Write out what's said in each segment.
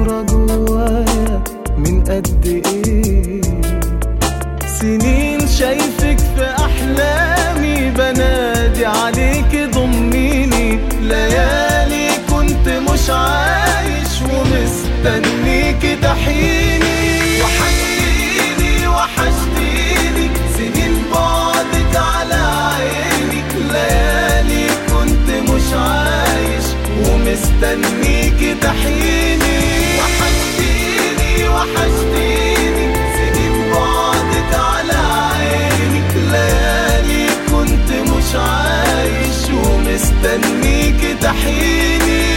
محفورة جوايا من قد ايه سنين شايفك في احلامي بنادي عليك ضميني ليالي كنت مش عايش ومستنيك تحيني وحشتيني وحشتيني سنين بعدك على عيني ليالي كنت مش عايش ومستنيك تحيني وحشتيني وحشتيني سنين بعدك على عينك ليالي كنت مش عايش ومستنيك تحيني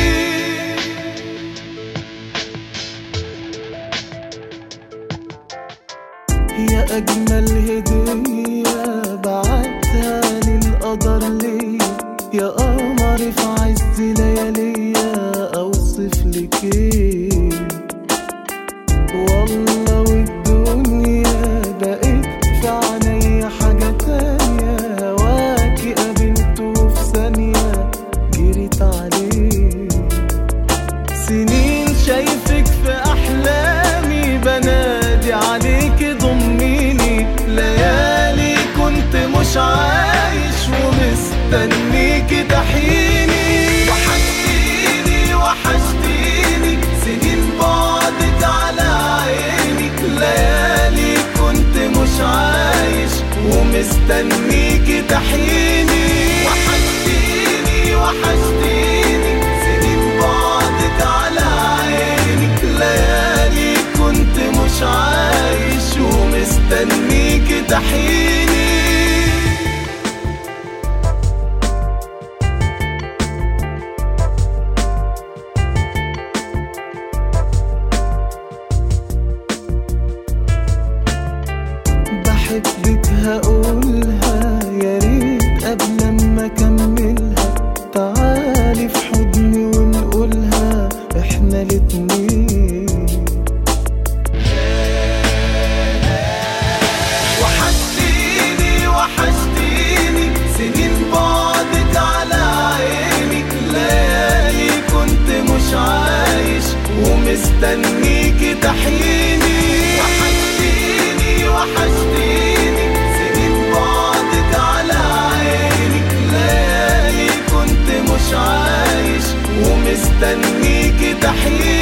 يا أجمل هدية بعتها للقدر ليا يا قمر في عز لياليا أوصف لك إيه والله والدنيا بقت في عينيا حاجة تانية هواكي قابلته في ثانية جريت عليه سنين شايفك في احلامي بنادي عليك ضميني ليالي كنت مش عايش ومستنيك تحيني وحشتيني وحشتيني سنين بعدك على عينك ليالي كنت مش عايش ومستنيك تحيني وحشتيني وحشتيني سنين بعدك على عينك ليالي كنت مش عايش ومستنيك تحيني بحبك هقولها يا ريت قبل ما اكملها تعالي في حضني ونقولها احنا الاتنين وحشتيني وحشتيني سنين بعدك على عينك ليالي كنت مش عايش ومستنيك تحيني وحشتيني وحشتيني سنين بعدك على عينك ليالي كنت مش عايش ومستنيك تحيني